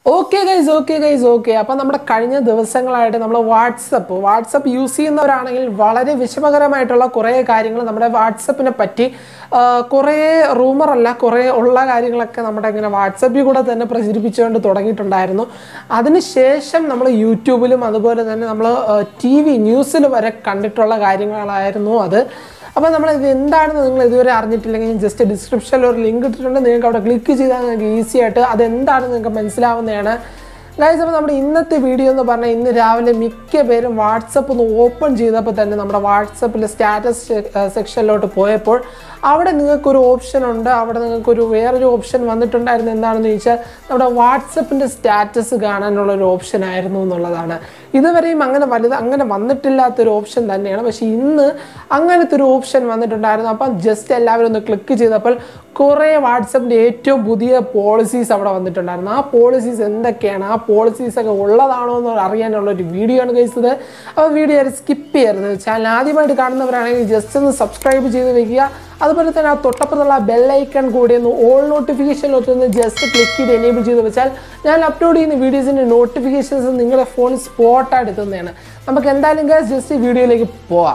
okay guys okay guys okay അപ്പം നമ്മുടെ കഴിഞ്ഞ ദിവസങ്ങളായിട്ട് നമ്മൾ വാട്സപ്പ് വാട്സപ്പ് യൂസ് ചെയ്യുന്നവരാണെങ്കിൽ വളരെ വിഷമകരമായിട്ടുള്ള കുറേ കാര്യങ്ങൾ നമ്മുടെ വാട്സപ്പിനെ പറ്റി ആ, കുറേ റൂമറല്ല കുറേ ഉള്ള കാര്യങ്ങളൊക്കെ നമ്മുടെ ഇങ്ങനെ വാട്സപ്പിൽ കൂടെ തന്നെ പ്രചരിപ്പിച്ചുകൊണ്ട് തുടങ്ങിയിട്ടുണ്ടായിരുന്നു അതിനുശേഷം നമ്മൾ യൂട്യൂബിലും അതുപോലെ തന്നെ നമ്മൾ ടി വി ന്യൂസിൽ വരെ കണ്ടിട്ടുള്ള കാര്യങ്ങളായിരുന്നു അത് അപ്പോൾ നമ്മൾ ഇത് എന്താണെന്ന് നിങ്ങൾ ഇതുവരെ അറിഞ്ഞിട്ടില്ലെങ്കിൽ ജസ്റ്റ് ഡിസ്ക്രിപ്ഷനിൽ ഒരു ലിങ്ക് ഇട്ടിട്ടുണ്ട് നിങ്ങൾക്ക് അവിടെ ക്ലിക്ക് ചെയ്താൽ നിങ്ങൾക്ക് ഈസി ആയിട്ട് അതെന്താണെന്ന് നിങ്ങൾക്ക് മനസ്സിലാവുന്നതാണ് ഗൈസ് അപ്പോൾ നമ്മുടെ ഇന്നത്തെ വീഡിയോ എന്ന് പറഞ്ഞാൽ ഇന്ന് രാവിലെ മിക്ക പേരും വാട്സപ്പ് ഒന്ന് ഓപ്പൺ ചെയ്തപ്പോൾ തന്നെ നമ്മുടെ വാട്സപ്പിലെ സ്റ്റാറ്റസ് സെക്ഷനിലോട്ട് പോയപ്പോൾ അവിടെ നിങ്ങൾക്കൊരു ഓപ്ഷൻ ഉണ്ട് അവിടെ നിങ്ങൾക്കൊരു വേറൊരു ഓപ്ഷൻ വന്നിട്ടുണ്ടായിരുന്നു എന്താണെന്ന് ചോദിച്ചാൽ നമ്മുടെ വാട്സപ്പിൻ്റെ സ്റ്റാറ്റസ് കാണാനുള്ള ഒരു ഓപ്ഷൻ ആയിരുന്നു എന്നുള്ളതാണ് ഇതുവരെയും അങ്ങനെ വലുത് അങ്ങനെ വന്നിട്ടില്ലാത്തൊരു ഓപ്ഷൻ തന്നെയാണ് പക്ഷേ ഇന്ന് അങ്ങനത്തെ ഒരു ഓപ്ഷൻ വന്നിട്ടുണ്ടായിരുന്നു അപ്പം ജസ്റ്റ് എല്ലാവരും ഒന്ന് ക്ലിക്ക് ചെയ്തപ്പോൾ കുറേ വാട്സപ്പിൻ്റെ ഏറ്റവും പുതിയ പോളിസീസ് അവിടെ വന്നിട്ടുണ്ടായിരുന്നു ആ പോളിസീസ് എന്തൊക്കെയാണ് ആ പോളിസീസ് ഒക്കെ ഉള്ളതാണോ എന്ന് അറിയാനുള്ള ഒരു വീഡിയോ ആണ് കഴിച്ചത് അപ്പോൾ വീഡിയോ സ്കിപ്പ് ചെയ്യരുത് ചാനൽ ആദ്യമായിട്ട് കാണുന്നവരാണെങ്കിൽ ജസ്റ്റ് ഒന്ന് സബ്സ്ക്രൈബ് ചെയ്ത് വെക്കുക അതുപോലെ തന്നെ ആ തൊട്ടപ്പുറത്തുള്ള ബെല്ലൈക്കൺ കൂടി ഒന്ന് ഓൾ നോട്ടിഫിക്കേഷനിലോട്ട് ഒന്ന് ജസ്റ്റ് ക്ലിക്ക് ചെയ്ത് എനേബിൾ ചെയ്ത് വെച്ചാൽ ഞാൻ അപ്ലോഡ് ചെയ്യുന്ന വീഡിയോസിൻ്റെ നോട്ടിഫിക്കേഷൻസ് നിങ്ങളുടെ ഫോണിൽ സ്പോട്ടായിട്ട് എത്തുന്നതാണ് നമുക്ക് എന്തായാലും ജസ്റ്റ് വീഡിയോയിലേക്ക് പോവാം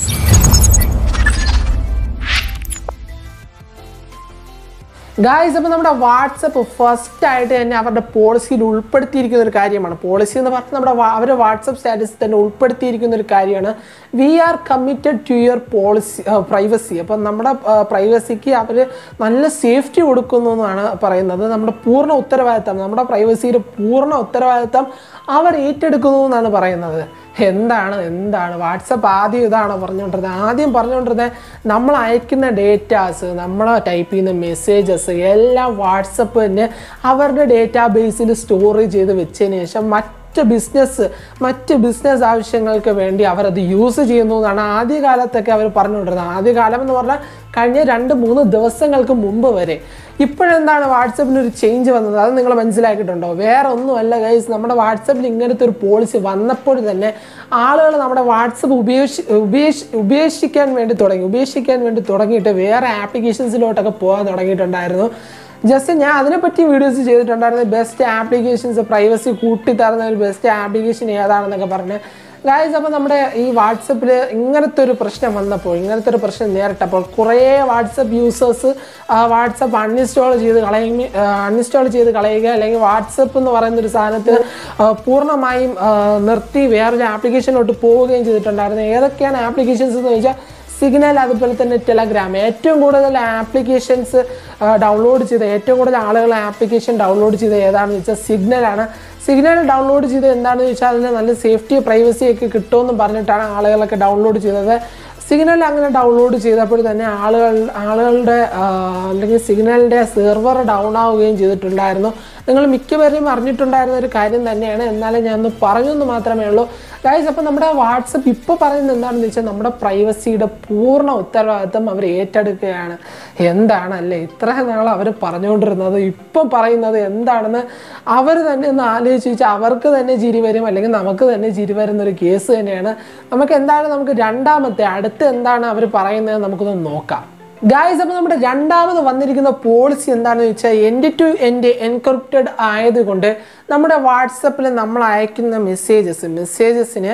ഗായ്സ് അപ്പോൾ നമ്മുടെ വാട്സപ്പ് ഫസ്റ്റ് ആയിട്ട് തന്നെ അവരുടെ പോളിസിയിൽ ഉൾപ്പെടുത്തിയിരിക്കുന്ന ഒരു കാര്യമാണ് പോളിസി എന്ന് പറഞ്ഞാൽ നമ്മുടെ വാ- അവരുടെ വാട്സപ്പ് സ്റ്റാറ്റസിൽ തന്നെ ഉൾപ്പെടുത്തിയിരിക്കുന്ന ഒരു കാര്യമാണ് we are committed to your policy privacy അപ്പം നമ്മുടെ പ്രൈവസിക്ക് അവർ നല്ല സേഫ്റ്റി കൊടുക്കുന്നു എന്നാണ് പറയുന്നത് നമ്മുടെ പൂർണ്ണ ഉത്തരവാദിത്തം നമ്മുടെ പ്രൈവസിയുടെ പൂർണ്ണ ഉത്തരവാദിത്തം അവർ ഏറ്റെടുക്കുന്നു എന്നാണ് പറയുന്നത് എന്താണ് എന്താണ് വാട്സപ്പ് ആദ്യം ഇതാണ് പറഞ്ഞുകൊണ്ടിരുന്നത് ആദ്യം പറഞ്ഞുകൊണ്ടിരുന്നത് നമ്മൾ അയക്കുന്ന ഡേറ്റാസ് നമ്മൾ ടൈപ്പ് ചെയ്യുന്ന മെസ്സേജസ് എല്ലാം വാട്സപ്പ് തന്നെ അവരുടെ ഡേറ്റാ ബേസിൽ സ്റ്റോറേജ് ചെയ്ത് വെച്ചതിന് ശേഷം മറ്റ് ബിസിനസ് മറ്റ് ബിസിനസ് ആവശ്യങ്ങൾക്ക് വേണ്ടി അവരത് യൂസ് ചെയ്യുന്നു എന്നാണ് ആദ്യകാലത്തൊക്കെ അവർ പറഞ്ഞുകൊണ്ടിരുന്നത് ആദ്യകാലം എന്ന് പറഞ്ഞാൽ കഴിഞ്ഞ രണ്ട് മൂന്ന് ദിവസങ്ങൾക്ക് മുമ്പ് വരെ ഇപ്പോഴെന്താണ് വാട്സപ്പിന് ഒരു ചേഞ്ച് വന്നത് അത് നിങ്ങൾ മനസ്സിലാക്കിയിട്ടുണ്ടോ വേറെ ഒന്നുമല്ല ഗൈസ് നമ്മുടെ വാട്സപ്പിൽ ഇങ്ങനത്തെ ഒരു പോളിസി വന്നപ്പോൾ തന്നെ ആളുകൾ നമ്മുടെ വാട്സപ്പ് ഉപേക്ഷി ഉപേക്ഷി ഉപേക്ഷിക്കാൻ വേണ്ടി തുടങ്ങി ഉപേക്ഷിക്കാൻ വേണ്ടി തുടങ്ങിയിട്ട് വേറെ ആപ്ലിക്കേഷൻസിലോട്ടൊക്കെ പോകാൻ തുടങ്ങിയിട്ടുണ്ടായിരുന്നു ജസ്റ്റ് ഞാൻ അതിനെപ്പറ്റി വീഡിയോസ് ചെയ്തിട്ടുണ്ടായിരുന്നു ബെസ്റ്റ് ആപ്ലിക്കേഷൻസ് പ്രൈവസി കൂട്ടിത്തരുന്ന ഒരു ബെസ്റ്റ് ആപ്ലിക്കേഷൻ ഏതാണെന്നൊക്കെ പറഞ്ഞ് ഗായ്സ് അപ്പോൾ നമ്മുടെ ഈ വാട്സപ്പിൽ ഇങ്ങനത്തെ ഒരു പ്രശ്നം വന്നപ്പോൾ ഇങ്ങനത്തെ ഒരു പ്രശ്നം നേരിട്ടപ്പോൾ കുറേ വാട്സപ്പ് യൂസേഴ്സ് വാട്സപ്പ് അൺഇൻസ്റ്റാൾ ചെയ്ത് കളയുക അൺഇൻസ്റ്റാൾ ചെയ്ത് കളയുക അല്ലെങ്കിൽ വാട്സപ്പ് എന്ന് പറയുന്ന ഒരു സാധനത്തിന് ആ, പൂർണ്ണമായും ആ, നിർത്തി വേറൊരു ആപ്ലിക്കേഷനിലോട്ട് പോവുകയും ചെയ്തിട്ടുണ്ടായിരുന്നു ഏതൊക്കെയാണ് ആപ്ലിക്കേഷൻസ് എന്ന് ചോദിച്ചാൽ സിഗ്നൽ അതുപോലെ തന്നെ ടെലഗ്രാം ഏറ്റവും കൂടുതൽ ആപ്ലിക്കേഷൻസ് ഡൗൺലോഡ് ചെയ്ത ഏറ്റവും കൂടുതൽ ആളുകൾ ആപ്ലിക്കേഷൻ ഡൗൺലോഡ് ചെയ്ത ഏതാണെന്ന് വെച്ചാൽ സിഗ്നലാണ് സിഗ്നൽ ഡൗൺലോഡ് ചെയ്ത് എന്താണെന്ന് വെച്ചാൽ അതിന് നല്ല സേഫ്റ്റി പ്രൈവസി ഒക്കെ കിട്ടുമെന്നും പറഞ്ഞിട്ടാണ് ആളുകളൊക്കെ ഡൗൺലോഡ് ചെയ്തത് സിഗ്നൽ അങ്ങനെ ഡൗൺലോഡ് ചെയ്തപ്പോൾ തന്നെ ആളുകൾ ആളുകളുടെ ആ, അല്ലെങ്കിൽ സിഗ്നലിൻ്റെ സെർവർ ഡൗൺ ആവുകയും ചെയ്തിട്ടുണ്ടായിരുന്നു നിങ്ങൾ മിക്കവരെയും അറിഞ്ഞിട്ടുണ്ടായിരുന്ന ഒരു കാര്യം തന്നെയാണ് എന്നാലും ഞാൻ ഒന്ന് പറഞ്ഞു എന്ന് മാത്രമേ ഉള്ളൂ ഗൈസ് അപ്പോൾ നമ്മുടെ വാട്സപ്പ് ഇപ്പോൾ പറയുന്നത് എന്താണെന്ന് വെച്ചാൽ നമ്മുടെ പ്രൈവസിയുടെ പൂർണ്ണ ഉത്തരവാദിത്തം അവർ ഏറ്റെടുക്കുകയാണ് എന്താണ് അല്ലേ ഇത്ര നാൾ അവർ പറഞ്ഞുകൊണ്ടിരുന്നത് ഇപ്പം പറയുന്നത് എന്താണെന്ന് അവർ തന്നെ ഒന്ന് ആലോചിച്ച് വെച്ചാൽ അവർക്ക് തന്നെ ചിരി വരും അല്ലെങ്കിൽ നമുക്ക് തന്നെ ചിരി വരുന്ന ഒരു കേസ് തന്നെയാണ് നമുക്ക് എന്താണ് നമുക്ക് രണ്ടാമത്തെ അടുത്ത് എന്താണ് അവർ പറയുന്നത് നമുക്കൊന്ന് നോക്കാം ഗായ്സ് അപ്പോൾ നമ്മുടെ രണ്ടാമത് വന്നിരിക്കുന്ന പോളിസി എന്താണെന്ന് വെച്ചാൽ എൻഡ് ടു എൻഡ് എൻക്രിപ്റ്റഡ് ആയതുകൊണ്ട് നമ്മുടെ വാട്സപ്പിൽ നമ്മൾ അയക്കുന്ന മെസ്സേജസ് മെസ്സേജസിന്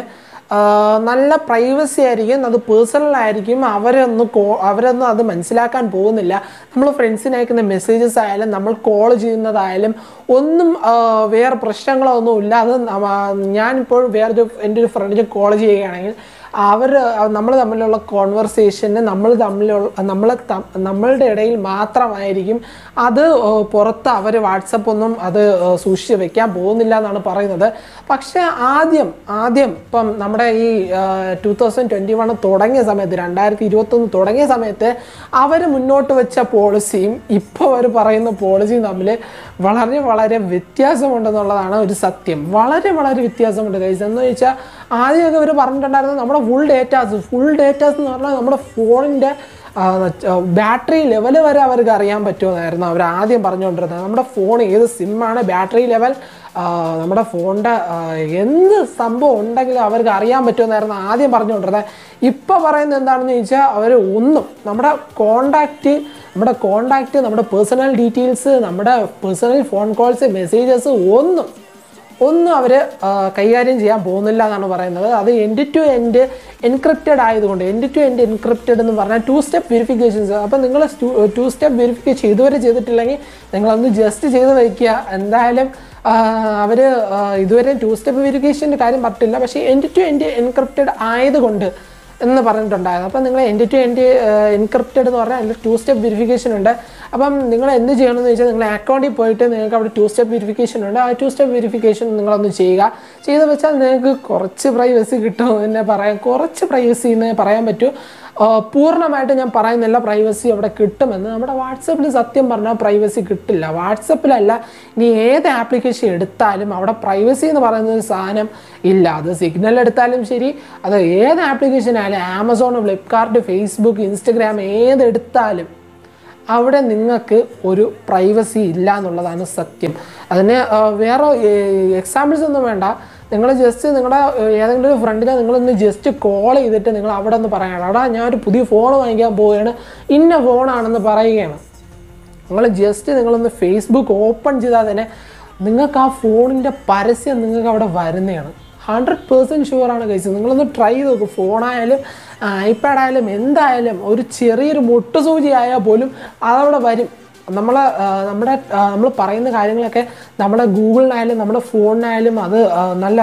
നല്ല പ്രൈവസി ആയിരിക്കും അത് പേഴ്സണൽ ആയിരിക്കും അവരൊന്നും കോ അവരൊന്നും അത് മനസ്സിലാക്കാൻ പോകുന്നില്ല നമ്മൾ ഫ്രണ്ട്സിന് അയക്കുന്ന മെസ്സേജസ് ആയാലും നമ്മൾ കോൾ ചെയ്യുന്നതായാലും ഒന്നും ആ, വേറെ പ്രശ്നങ്ങളോ ഒന്നും ഇല്ല അത് നമ്മ- ഞാനിപ്പോൾ വേറൊരു എൻ്റെ ഒരു ഫ്രണ്ടിന് കോൾ ചെയ്യുകയാണെങ്കിൽ അവർ നമ്മൾ തമ്മിലുള്ള കോൺവെർസേഷന് നമ്മൾ തമ്മിലുള്ള നമ്മൾ നമ്മളുടെ ഇടയിൽ മാത്രമായിരിക്കും അത് ഏർ, പുറത്ത് അവർ വാട്സപ്പ് ഒന്നും അത് ഏർ, സൂക്ഷിച്ച് വെക്കാൻ പോകുന്നില്ല എന്നാണ് പറയുന്നത് പക്ഷേ ആദ്യം ആദ്യം ഇപ്പം നമ്മുടെ ഈ ടു തൗസൻഡ് ട്വൻറ്റി വൺ തുടങ്ങിയ സമയത്ത് രണ്ടായിരത്തി ഇരുപത്തൊന്ന് തുടങ്ങിയ സമയത്ത് അവർ മുന്നോട്ട് വെച്ച പോളിസിയും ഇപ്പോൾ അവർ പറയുന്ന പോളിസിയും തമ്മിൽ വളരെ വളരെ വ്യത്യാസമുണ്ടെന്നുള്ളതാണ് ഒരു സത്യം വളരെ വളരെ വ്യത്യാസമുണ്ട് കൈസ് എന്ന് വെച്ചാൽ ആദ്യമൊക്കെ ഇവർ പറഞ്ഞിട്ടുണ്ടായിരുന്നു നമ്മുടെ ഫുൾ ഡേറ്റാസ് ഫുൾ ഡേറ്റാസ് എന്ന് പറഞ്ഞാൽ നമ്മുടെ ഫോണിൻ്റെ ബാറ്ററി ലെവൽ വരെ അവർക്ക് അറിയാൻ പറ്റുമെന്നായിരുന്നു അവർ ആദ്യം പറഞ്ഞുകൊണ്ടിരുന്നത് നമ്മുടെ ഫോൺ ഏത് സിമ്മാണ് ബാറ്ററി ലെവൽ നമ്മുടെ ഫോണിൻ്റെ എന്ത് സംഭവം ഉണ്ടെങ്കിലും അവർക്ക് അറിയാൻ പറ്റുമെന്നായിരുന്നു ആദ്യം പറഞ്ഞുകൊണ്ടിരുന്നത് ഇപ്പോൾ പറയുന്നത് എന്താണെന്ന് ചോദിച്ചാൽ അവർ ഒന്നും നമ്മുടെ കോണ്ടാക്റ്റ് നമ്മുടെ കോണ്ടാക്റ്റ് നമ്മുടെ പേഴ്സണൽ ഡീറ്റെയിൽസ് നമ്മുടെ പേഴ്സണൽ ഫോൺ കോൾസ് മെസ്സേജസ് ഒന്നും ഒന്നും അവർ കൈകാര്യം ചെയ്യാൻ പോകുന്നില്ല എന്നാണ് പറയുന്നത് അത് എൻഡ് ടു എൻഡ് എൻക്രിപ്റ്റഡ് ആയതുകൊണ്ട് എൻഡ് ടു എൻഡ് എൻക്രിപ്റ്റഡ് എന്ന് പറഞ്ഞാൽ ടു സ്റ്റെപ്പ് വെരിഫിക്കേഷൻസ് അപ്പോൾ നിങ്ങൾ ടു സ്റ്റെപ്പ് വെരിഫിക്കേഷൻ ഇതുവരെ ചെയ്തിട്ടില്ലെങ്കിൽ നിങ്ങളൊന്ന് ജസ്റ്റ് ചെയ്ത് വയ്ക്കുക എന്തായാലും അവർ ഇതുവരെ ടു സ്റ്റെപ്പ് വെരിഫിക്കേഷൻ്റെ കാര്യം പറഞ്ഞിട്ടില്ല പക്ഷേ എൻഡ് ടു എൻഡ് എൻക്രിപ്റ്റഡ് ആയതുകൊണ്ട് എന്ന് പറഞ്ഞിട്ടുണ്ടായിരുന്നു അപ്പം നിങ്ങൾ എൻഡ് ടു എൻഡ് എൻക്രിപ്റ്റഡ് എന്ന് പറഞ്ഞാൽ അതിൽ ടു സ്റ്റെപ്പ് വെരിഫിക്കേഷൻ ഉണ്ട് അപ്പം നിങ്ങൾ എന്ത് ചെയ്യണമെന്ന് വെച്ചാൽ നിങ്ങൾ അക്കൗണ്ടിൽ പോയിട്ട് നിങ്ങൾക്ക് അവിടെ ടു സ്റ്റെപ്പ് വെരിഫിക്കേഷൻ ഉണ്ട് ആ ടു സ്റ്റെപ്പ് വെരിഫിക്കേഷൻ നിങ്ങളൊന്ന് ചെയ്യുക ചെയ്ത് വെച്ചാൽ നിങ്ങൾക്ക് കുറച്ച് പ്രൈവസി കിട്ടും എന്ന് പറയാം കുറച്ച് പ്രൈവസി എന്ന് പറയാൻ പറ്റൂ ആ, പൂർണ്ണമായിട്ട് ഞാൻ പറയുന്നില്ല പ്രൈവസി അവിടെ കിട്ടുമെന്ന് നമ്മുടെ വാട്സപ്പിൽ സത്യം പറഞ്ഞാൽ പ്രൈവസി കിട്ടില്ല വാട്സപ്പിലല്ല ഇനി ഏത് ആപ്ലിക്കേഷൻ എടുത്താലും അവിടെ പ്രൈവസി എന്ന് പറയുന്ന ഒരു സാധനം ഇല്ല അത് സിഗ്നൽ എടുത്താലും ശരി അത് ഏത് ആപ്ലിക്കേഷൻ ആയാലും ആമസോൺ ഫ്ലിപ്കാർട്ട് ഫേസ്ബുക്ക് ഇൻസ്റ്റഗ്രാം ഏതെടുത്താലും അവിടെ നിങ്ങൾക്ക് ഒരു പ്രൈവസി ഇല്ല എന്നുള്ളതാണ് സത്യം അതിന് ആ, വേറെ എക്സാമ്പിൾസ് ഒന്നും വേണ്ട നിങ്ങൾ ജസ്റ്റ് നിങ്ങളുടെ ഏതെങ്കിലും ഒരു ഫ്രണ്ടിനെ നിങ്ങളൊന്ന് ജസ്റ്റ് കോൾ ചെയ്തിട്ട് നിങ്ങൾ അവിടെ ഒന്ന് പറയണം എടാ ഞാൻ ഒരു പുതിയ ഫോൺ വാങ്ങിക്കാൻ പോവുകയാണ് ഇന്ന ഫോണാണെന്ന് പറയുകയാണ് നിങ്ങൾ ജസ്റ്റ് നിങ്ങളൊന്ന് ഫേസ്ബുക്ക് ഓപ്പൺ ചെയ്താൽ തന്നെ നിങ്ങൾക്ക് ആ ഫോണിൻ്റെ പരസ്യം നിങ്ങൾക്ക് അവിടെ വരുന്നതാണ് ഹൺഡ്രഡ് പേഴ്സൻറ്റ് ഷുവറാണ് കഴിച്ചത് നിങ്ങളൊന്ന് ട്രൈ ചെയ്ത് നോക്കും ഫോണായാലും ഐപാഡ് ആയാലും എന്തായാലും ഒരു ചെറിയൊരു മുട്ടുസൂചി ആയാൽ പോലും അതവിടെ വരും നമ്മൾ നമ്മുടെ നമ്മൾ പറയുന്ന കാര്യങ്ങളൊക്കെ നമ്മുടെ ഗൂഗിളിനായാലും നമ്മുടെ ഫോണിനായാലും അത് ആ, നല്ല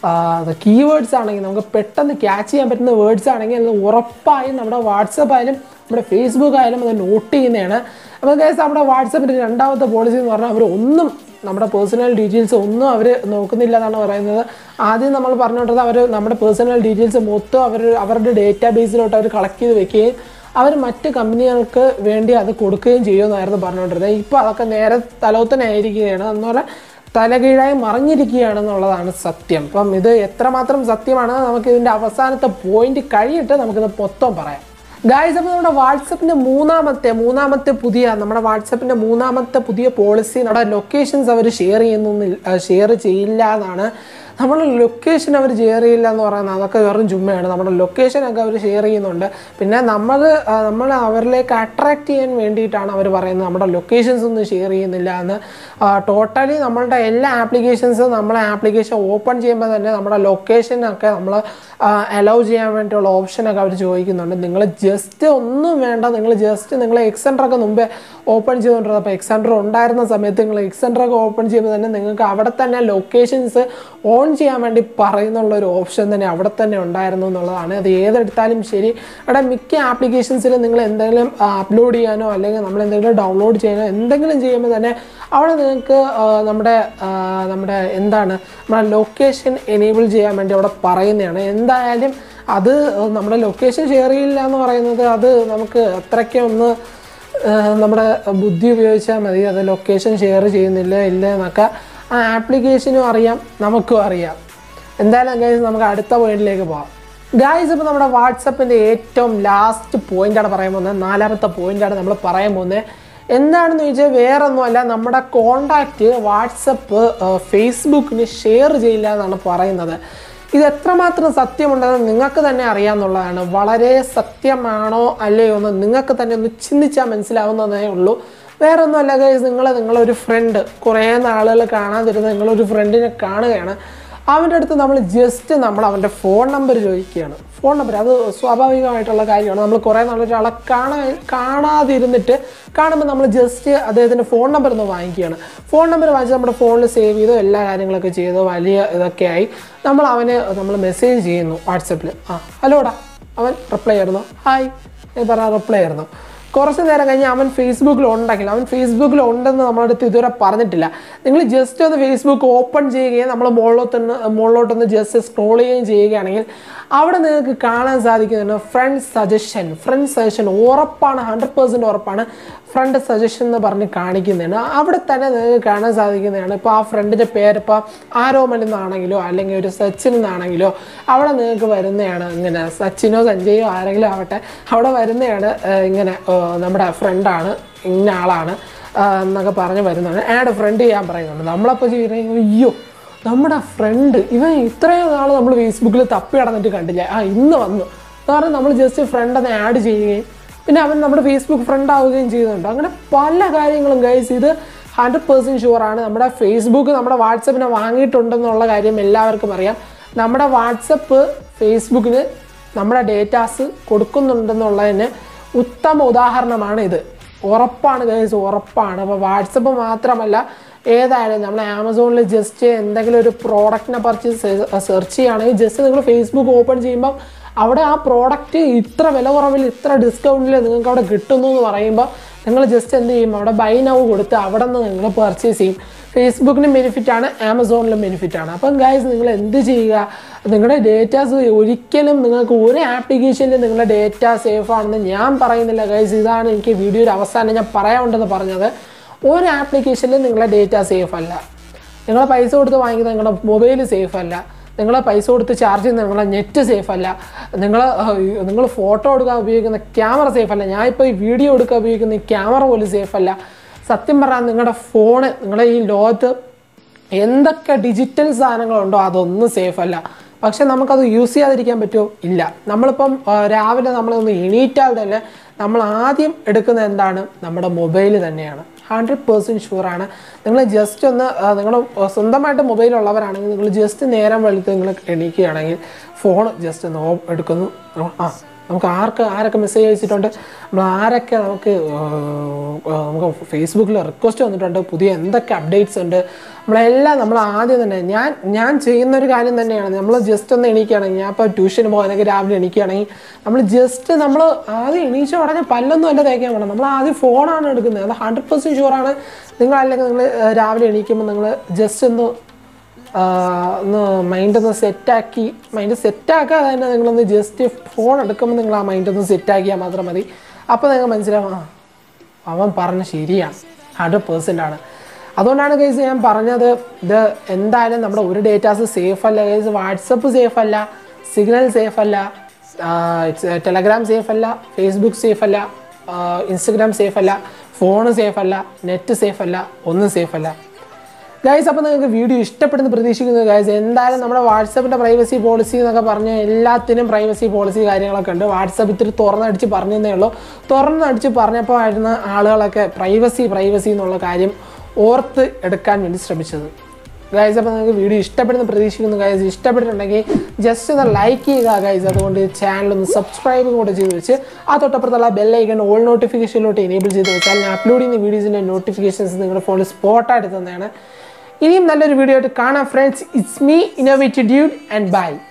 കീവേഡ്സ് ആണെങ്കിൽ നമുക്ക് പെട്ടെന്ന് ക്യാച്ച് ചെയ്യാൻ പറ്റുന്ന വേർഡ്സ് ആണെങ്കിൽ അത് ഉറപ്പായും നമ്മുടെ വാട്സപ്പ് ആയാലും നമ്മുടെ ഫേസ്ബുക്ക് ആയാലും അത് നോട്ട് ചെയ്യുന്നതാണ് അപ്പോൾ കേസ് നമ്മുടെ വാട്സപ്പിൻ്റെ രണ്ടാമത്തെ പോളിസി എന്ന് പറഞ്ഞാൽ അവർ ഒന്നും നമ്മുടെ പേഴ്സണൽ ഡീറ്റെയിൽസ് ഒന്നും അവർ നോക്കുന്നില്ല എന്നാണ് പറയുന്നത് ആദ്യം നമ്മൾ പറഞ്ഞുകൊണ്ടത് അവർ നമ്മുടെ പേഴ്സണൽ ഡീറ്റെയിൽസ് മൊത്തം അവർ അവരുടെ ഡേറ്റാ ബേസിലോട്ട് അവർ കളക്ട് ചെയ്ത് വെക്കുകയും അവർ മറ്റ് കമ്പനികൾക്ക് വേണ്ടി അത് കൊടുക്കുകയും ചെയ്യുമെന്നായിരുന്നു പറഞ്ഞുകൊണ്ടിരുന്നത് ഇപ്പോൾ അതൊക്കെ നേരെ തലോത്തനായിരിക്കുകയാണ് എന്ന് പറഞ്ഞാൽ തലകീഴായി മറിഞ്ഞിരിക്കുകയാണെന്നുള്ളതാണ് സത്യം അപ്പം ഇത് എത്രമാത്രം സത്യമാണ് നമുക്ക് ഇതിൻ്റെ അവസാനത്തെ പോയിന്റ് കഴിയിട്ട് നമുക്കിത് മൊത്തം പറയാം ഗായ്സ് അപ്പോൾ നമ്മുടെ വാട്സപ്പിൻ്റെ മൂന്നാമത്തെ മൂന്നാമത്തെ പുതിയ നമ്മുടെ വാട്സപ്പിൻ്റെ മൂന്നാമത്തെ പുതിയ പോളിസി നമ്മുടെ ലൊക്കേഷൻസ് അവർ ഷെയർ ചെയ്യുന്നില്ല ഷെയർ ചെയ്യില്ല എന്നാണ് നമ്മുടെ ലൊക്കേഷൻ അവർ ഷെയർ ചെയ്യില്ല എന്ന് പറയുന്നത് അതൊക്കെ വെറും ചുമ്മയാണ് നമ്മുടെ ലൊക്കേഷനൊക്കെ അവർ ഷെയർ ചെയ്യുന്നുണ്ട് പിന്നെ നമ്മൾ നമ്മൾ അവരിലേക്ക് അട്രാക്ട് ചെയ്യാൻ വേണ്ടിയിട്ടാണ് അവർ പറയുന്നത് നമ്മുടെ ലൊക്കേഷൻസ് ഒന്നും ഷെയർ ചെയ്യുന്നില്ല എന്ന് ടോട്ടലി നമ്മളുടെ എല്ലാ ആപ്ലിക്കേഷൻസും നമ്മളെ ആപ്ലിക്കേഷൻ ഓപ്പൺ ചെയ്യുമ്പോൾ തന്നെ നമ്മുടെ ലൊക്കേഷനൊക്കെ നമ്മൾ അലൗ ചെയ്യാൻ വേണ്ടിയുള്ള ഓപ്ഷനൊക്കെ അവർ ചോദിക്കുന്നുണ്ട് നിങ്ങൾ ജസ്റ്റ് ഒന്നും വേണ്ട നിങ്ങൾ ജസ്റ്റ് നിങ്ങൾ എക്സെൻഡറൊക്കെ മുമ്പേ ഓപ്പൺ ചെയ്തുകൊണ്ടിരുന്നത് അപ്പോൾ എക്സെൻഡർ ഉണ്ടായിരുന്ന സമയത്ത് നിങ്ങൾ എക്സെൻഡറൊക്കെ ഓപ്പൺ ചെയ്യുമ്പോൾ തന്നെ നിങ്ങൾക്ക് അവിടെ തന്നെ ലൊക്കേഷൻസ് ഓൺ ചെയ്യാൻ വേണ്ടി പറയുന്നുള്ള ഒരു ഓപ്ഷൻ തന്നെ അവിടെ തന്നെ ഉണ്ടായിരുന്നു എന്നുള്ളതാണ് അത് ഏതെടുത്താലും ശരി അവിടെ മിക്ക ആപ്ലിക്കേഷൻസിലും നിങ്ങൾ എന്തെങ്കിലും അപ്ലോഡ് ചെയ്യാനോ അല്ലെങ്കിൽ നമ്മൾ എന്തെങ്കിലും ഡൗൺലോഡ് ചെയ്യാനോ എന്തെങ്കിലും ചെയ്യുമ്പോൾ തന്നെ അവിടെ നിങ്ങൾക്ക് ആ, നമ്മുടെ ആ, നമ്മുടെ എന്താണ് നമ്മുടെ ലൊക്കേഷൻ എനേബിൾ ചെയ്യാൻ വേണ്ടി അവിടെ പറയുന്നതാണ് എന്തായാലും അത് നമ്മുടെ ലൊക്കേഷൻ ഷെയർ ചെയ്യില്ല എന്ന് പറയുന്നത് അത് നമുക്ക് അത്രയ്ക്ക് ഒന്ന് ആ, നമ്മുടെ ബുദ്ധി ഉപയോഗിച്ചാൽ മതി അത് ലൊക്കേഷൻ ഷെയർ ചെയ്യുന്നില്ല ഇല്ല എന്നൊക്കെ ആ ആപ്ലിക്കേഷനും അറിയാം നമുക്കും അറിയാം എന്തായാലും ഗൈസ് നമുക്ക് അടുത്ത പോയിന്റിലേക്ക് പോകാം ഗായ്സ് ഇപ്പോൾ നമ്മുടെ വാട്സപ്പിൻ്റെ ഏറ്റവും ലാസ്റ്റ് പോയിന്റാണ് പറയാൻ പോകുന്നത് നാലാമത്തെ പോയിന്റാണ് നമ്മൾ പറയാൻ പോകുന്നത് എന്താണെന്ന് ചോദിച്ചാൽ വേറെ ഒന്നുമല്ല നമ്മുടെ കോണ്ടാക്റ്റ് വാട്സപ്പ് ഫേസ്ബുക്കിന് ഷെയർ ചെയ്യില്ല എന്നാണ് പറയുന്നത് ഇത് എത്രമാത്രം സത്യമുണ്ടെന്ന് നിങ്ങൾക്ക് തന്നെ അറിയാമെന്നുള്ളതാണ് വളരെ സത്യമാണോ അല്ലയോ എന്ന് നിങ്ങൾക്ക് തന്നെ ഒന്ന് ചിന്തിച്ചാൽ മനസ്സിലാവുന്നതേ ഉള്ളൂ വേറെ ഒന്നുമല്ല ഗൈസ് നിങ്ങൾ നിങ്ങളൊരു ഫ്രണ്ട് കുറേ നാളുകൾ കാണാതിരുന്ന നിങ്ങളൊരു ഫ്രണ്ടിനെ കാണുകയാണ് അവൻ്റെ അടുത്ത് നമ്മൾ ജസ്റ്റ് നമ്മൾ അവൻ്റെ ഫോൺ നമ്പർ ചോദിക്കുകയാണ് ഫോൺ നമ്പർ അത് സ്വാഭാവികമായിട്ടുള്ള കാര്യമാണ് നമ്മൾ കുറേ നാളൊരാളെ കാണാ കാണാതിരുന്നിട്ട് കാണുമ്പോൾ നമ്മൾ ജസ്റ്റ് അദ്ദേഹത്തിൻ്റെ ഫോൺ നമ്പർ ഒന്ന് വാങ്ങിക്കുകയാണ് ഫോൺ നമ്പർ വാങ്ങിച്ച് നമ്മുടെ ഫോണിൽ സേവ് ചെയ്തു എല്ലാ കാര്യങ്ങളൊക്കെ ചെയ്തു വലിയ ഇതൊക്കെ ആയി നമ്മൾ അവന് നമ്മൾ മെസ്സേജ് ചെയ്യുന്നു വാട്സപ്പിൽ ആ ഹലോടാ അവൻ റിപ്ലൈ ആയിരുന്നു ഹായ് എന്ന് പറഞ്ഞ റിപ്ലൈ ആയിരുന്നു കുറച്ച് നേരം കഴിഞ്ഞ് അവൻ ഫേസ്ബുക്കിൽ ഉണ്ടെങ്കിൽ അവൻ ഫേസ്ബുക്കിൽ ഉണ്ടെന്ന് നമ്മുടെ അടുത്ത് ഇതുവരെ പറഞ്ഞിട്ടില്ല നിങ്ങൾ ജസ്റ്റ് ഒന്ന് ഫേസ്ബുക്ക് ഓപ്പൺ ചെയ്യുകയും നമ്മൾ മുകളിലോട്ടൊന്ന് മുകളിലോട്ടൊന്ന് ജസ്റ്റ് സ്ക്രോൾ ചെയ്യുകയും ചെയ്യുകയാണെങ്കിൽ അവിടെ നിങ്ങൾക്ക് കാണാൻ സാധിക്കുന്നതാണ് ഫ്രണ്ട് സജഷൻ ഫ്രണ്ട് സജഷൻ ഉറപ്പാണ് ഹൺഡ്രഡ് പേഴ്സൻറ്റ് ഉറപ്പാണ് ഫ്രണ്ട് സജഷൻ എന്ന് പറഞ്ഞ് കാണിക്കുന്നതാണ് അവിടെ തന്നെ നിങ്ങൾക്ക് കാണാൻ സാധിക്കുന്നതാണ് ഇപ്പോൾ ആ ഫ്രണ്ടിൻ്റെ പേര് ഇപ്പോൾ ആരോമൽ എന്നാണെങ്കിലോ അല്ലെങ്കിൽ ഒരു സച്ചിൻ എന്നാണെങ്കിലോ അവിടെ നിങ്ങൾക്ക് വരുന്നതാണ് ഇങ്ങനെ സച്ചിനോ സഞ്ജയോ ആരെങ്കിലും ആവട്ടെ അവിടെ വരുന്നതാണ് ഏഹ്, ഇങ്ങനെ ഏഹ്, നമ്മുടെ ഫ്രണ്ടാണ് ഇന്ന ആളാണ് ആഹ്, എന്നൊക്കെ പറഞ്ഞ് വരുന്നതാണ് ആഡ് ഫ്രണ്ട് ചെയ്യാൻ പറയുന്നുണ്ട് നമ്മളപ്പോൾ ചെയ്യുന്നത് അയ്യോ നമ്മുടെ ഫ്രണ്ട് ഇവൻ ഇത്രയും നാൾ നമ്മൾ ഫേസ്ബുക്കിൽ തപ്പി നടന്നിട്ട് കണ്ടില്ല ആ ഇന്ന് വന്നു എന്ന് പറഞ്ഞാൽ നമ്മൾ ജസ്റ്റ് ഫ്രണ്ട് ഒന്ന് ആഡ് ചെയ്യുകയും പിന്നെ അവൻ നമ്മുടെ ഫേസ്ബുക്ക് ഫ്രണ്ട് ആവുകയും ചെയ്യുന്നുണ്ട് അങ്ങനെ പല കാര്യങ്ങളും ഗൈസ് ഇത് ഹൺഡ്രഡ് പേഴ്സൻറ്റ് ഷുവറാണ് നമ്മുടെ ഫേസ്ബുക്ക് നമ്മുടെ വാട്സപ്പിനെ വാങ്ങിയിട്ടുണ്ടെന്നുള്ള കാര്യം എല്ലാവർക്കും അറിയാം നമ്മുടെ വാട്സപ്പ് ഫേസ്ബുക്കിന് നമ്മുടെ ഡേറ്റാസ് കൊടുക്കുന്നുണ്ടെന്നുള്ളതിന് ഉത്തമ ഉദാഹരണമാണ് ഇത് ഉറപ്പാണ് ഗൈസ് ഉറപ്പാണ് അപ്പോൾ വാട്സപ്പ് മാത്രമല്ല ഏതായാലും നമ്മൾ ആമസോണിൽ ജസ്റ്റ് എന്തെങ്കിലും ഒരു പ്രോഡക്റ്റിനെ പറിച്ച് സെർച്ച് ചെയ്യുകയാണെങ്കിൽ ജസ്റ്റ് നിങ്ങൾ ഫേസ്ബുക്ക് ഓപ്പൺ ചെയ്യുമ്പോൾ അവിടെ ആ പ്രോഡക്റ്റ് ഇത്ര വില കുറവിൽ ഇത്ര ഡിസ്കൗണ്ടിൽ നിങ്ങൾക്ക് അവിടെ കിട്ടുന്നു എന്ന് പറയുമ്പോൾ നിങ്ങൾ ജസ്റ്റ് എന്ത് ചെയ്യും അവിടെ ബൈ നൗ കൊടുത്ത് അവിടെ നിന്ന് നിങ്ങൾ പർച്ചേസ് ചെയ്യും ഫേസ്ബുക്കിനും ബെനിഫിറ്റ് ആണ് ആമസോണിലും ബെനിഫിറ്റ് ആണ് അപ്പം ഗൈസ് നിങ്ങൾ എന്ത് ചെയ്യുക നിങ്ങളുടെ ഡേറ്റാസ് ഒരിക്കലും നിങ്ങൾക്ക് ഒരു ആപ്ലിക്കേഷനിൽ നിങ്ങളുടെ ഡേറ്റ സേഫ് ആണെന്ന് ഞാൻ പറയുന്നില്ല ഗൈസ് ഇതാണ് എനിക്ക് വീഡിയോയുടെ അവസാനം ഞാൻ പറയാനുണ്ടെന്ന് പറഞ്ഞത് ഒരു ആപ്ലിക്കേഷനിൽ നിങ്ങളുടെ ഡേറ്റ സേഫ് അല്ല നിങ്ങൾ പൈസ കൊടുത്ത് വാങ്ങിക്കുന്ന നിങ്ങളുടെ മൊബൈൽ സേഫ് അല്ല നിങ്ങൾ പൈസ കൊടുത്ത് ചാർജ് ചെയ്യുന്ന നിങ്ങളുടെ നെറ്റ് സേഫ് അല്ല നിങ്ങൾ നിങ്ങൾ ഫോട്ടോ എടുക്കാൻ ഉപയോഗിക്കുന്ന ക്യാമറ സേഫ് അല്ല ഞാൻ ഇപ്പോൾ ഈ വീഡിയോ എടുക്കാൻ ഉപയോഗിക്കുന്ന ഈ ക്യാമറ പോലും സേഫ് അല്ല സത്യം പറഞ്ഞാൽ നിങ്ങളുടെ ഫോണ് നിങ്ങളുടെ ഈ ലോകത്ത് എന്തൊക്കെ ഡിജിറ്റൽ സാധനങ്ങളുണ്ടോ അതൊന്നും സേഫ് അല്ല പക്ഷെ നമുക്കത് യൂസ് ചെയ്യാതിരിക്കാൻ പറ്റുമോ ഇല്ല നമ്മളിപ്പം ആ, രാവിലെ നമ്മളൊന്ന് എണീറ്റാൽ തന്നെ നമ്മൾ ആദ്യം എടുക്കുന്നത് എന്താണ് നമ്മുടെ മൊബൈൽ തന്നെയാണ് ഹൺഡ്രഡ് പേഴ്സൻറ്റ് ഷുവറാണ് നിങ്ങൾ ജസ്റ്റ് ഒന്ന് നിങ്ങൾ സ്വന്തമായിട്ട് മൊബൈൽ ഉള്ളവരാണെങ്കിൽ നിങ്ങൾ ജസ്റ്റ് നേരം വെളുത്ത് നിങ്ങൾ എണീക്കുകയാണെങ്കിൽ ഫോൺ ജസ്റ്റ് ഒന്ന് ഓ- എടുക്കുന്നു ആ നമുക്ക് ആർക്ക് ആരൊക്കെ മെസ്സേജ് അയച്ചിട്ടുണ്ട് നമ്മൾ ആരൊക്കെ നമുക്ക് ഏർ, ഏർ, നമുക്ക് ഫേസ്ബുക്കിൽ റിക്വസ്റ്റ് വന്നിട്ടുണ്ട് പുതിയ എന്തൊക്കെ അപ്ഡേറ്റ്സ് ഉണ്ട് നമ്മളെല്ലാം നമ്മൾ ആദ്യം തന്നെ ഞാൻ ഞാൻ ചെയ്യുന്ന ഒരു കാര്യം തന്നെയാണ് നമ്മൾ ജസ്റ്റ് ഒന്ന് എണീക്കുകയാണെങ്കിൽ ഞാൻ ഇപ്പോൾ ട്യൂഷന് പോകാനൊക്കെ രാവിലെ എണീക്കുകയാണെങ്കിൽ നമ്മൾ ജസ്റ്റ് നമ്മൾ ആദ്യം എണീച്ച ഉടനെ പല്ലൊന്നും അല്ല തേക്കാൻ വേണം നമ്മൾ ആദ്യം ഫോണാണ് എടുക്കുന്നത് അത് ഹൺഡ്രഡ് പെർസെൻറ്റ് ഷുവറാണ് നിങ്ങൾ അല്ലെങ്കിൽ നിങ്ങൾ രാവിലെ എണീക്കുമ്പോൾ നിങ്ങൾ ജസ്റ്റ് ഒന്ന് ആ, ഒന്ന് മൈൻഡ് ഒന്ന് സെറ്റാക്കി മൈൻഡ് സെറ്റാക്കാതെ തന്നെ നിങ്ങളൊന്ന് ജസ്റ്റ് ഫോൺ എടുക്കുമ്പോൾ നിങ്ങൾ ആ മൈൻഡ് ഒന്ന് സെറ്റാക്കിയാൽ മാത്രം മതി അപ്പോൾ നിങ്ങൾ മനസ്സിലാവും ആ അവൻ പറഞ്ഞ ശരിയാണ് ഹൺഡ്രഡ് പേഴ്സൻ്റ് ആണ് അതുകൊണ്ടാണ് കേസ് ഞാൻ പറഞ്ഞത് ഇത് എന്തായാലും നമ്മുടെ ഒരു ഡേറ്റാസ് സേഫ് അല്ല കേസ് വാട്സപ്പ് സേഫ് അല്ല സിഗ്നൽ സേഫ് അല്ല ടെലഗ്രാം സേഫ് അല്ല ഫേസ്ബുക്ക് സേഫ് അല്ല ഇൻസ്റ്റഗ്രാം സേഫ് അല്ല ഫോണ് സേഫ് അല്ല നെറ്റ് സേഫ് അല്ല ഒന്നും സേഫ് അല്ല ഗൈസ് അപ്പോൾ നിങ്ങൾക്ക് വീഡിയോ ഇഷ്ടപ്പെടുന്ന പ്രതീക്ഷിക്കുന്നു ഗൈസ് എന്തായാലും നമ്മുടെ വാട്സപ്പിൻ്റെ പ്രൈവസി പോളിസി എന്നൊക്കെ പറഞ്ഞ് എല്ലാത്തിനും പ്രൈവസി പോളിസി കാര്യങ്ങളൊക്കെ ഉണ്ട് വാട്സപ്പ് ഇത്തിരി തുറന്നടിച്ച് പറഞ്ഞതേ ഉള്ളൂ തുറന്നടിച്ച് പറഞ്ഞപ്പോൾ ആയിരുന്നു ആളുകളൊക്കെ പ്രൈവസി പ്രൈവസി എന്നുള്ള കാര്യം ഓർത്ത് എടുക്കാൻ വേണ്ടി ശ്രമിച്ചത് ഗൈസ് അപ്പോൾ നിങ്ങൾക്ക് വീഡിയോ ഇഷ്ടപ്പെടുന്ന പ്രതീക്ഷിക്കുന്നു ഗൈസ് ഇഷ്ടപ്പെട്ടിട്ടുണ്ടെങ്കിൽ ജസ്റ്റ് ഒന്ന് ലൈക്ക് ചെയ്യുക ഗൈസ് അതുകൊണ്ട് ചാനൽ ഒന്ന് സബ്സ്ക്രൈബ് കൂടെ ചെയ്ത് വെച്ച് ആ തൊട്ടപ്പുറത്തുള്ള ബെല്ലൈക്കൺ ഓൾ നോട്ടിഫിക്കേഷനിലോട്ട് എനേബിൾ ചെയ്ത് വെച്ചാൽ ഞാൻ അപ്ലോഡ് ചെയ്യുന്ന വീഡിയോസിൻ്റെ നോട്ടിഫിക്കേഷൻസ് നിങ്ങളുടെ ഫോണിൽ സ്പോട്ടായിട്ട് തന്നെയാണ് ഇനിയും നല്ലൊരു വീഡിയോ ആയിട്ട് കാണാം friends it's me innovated dude and by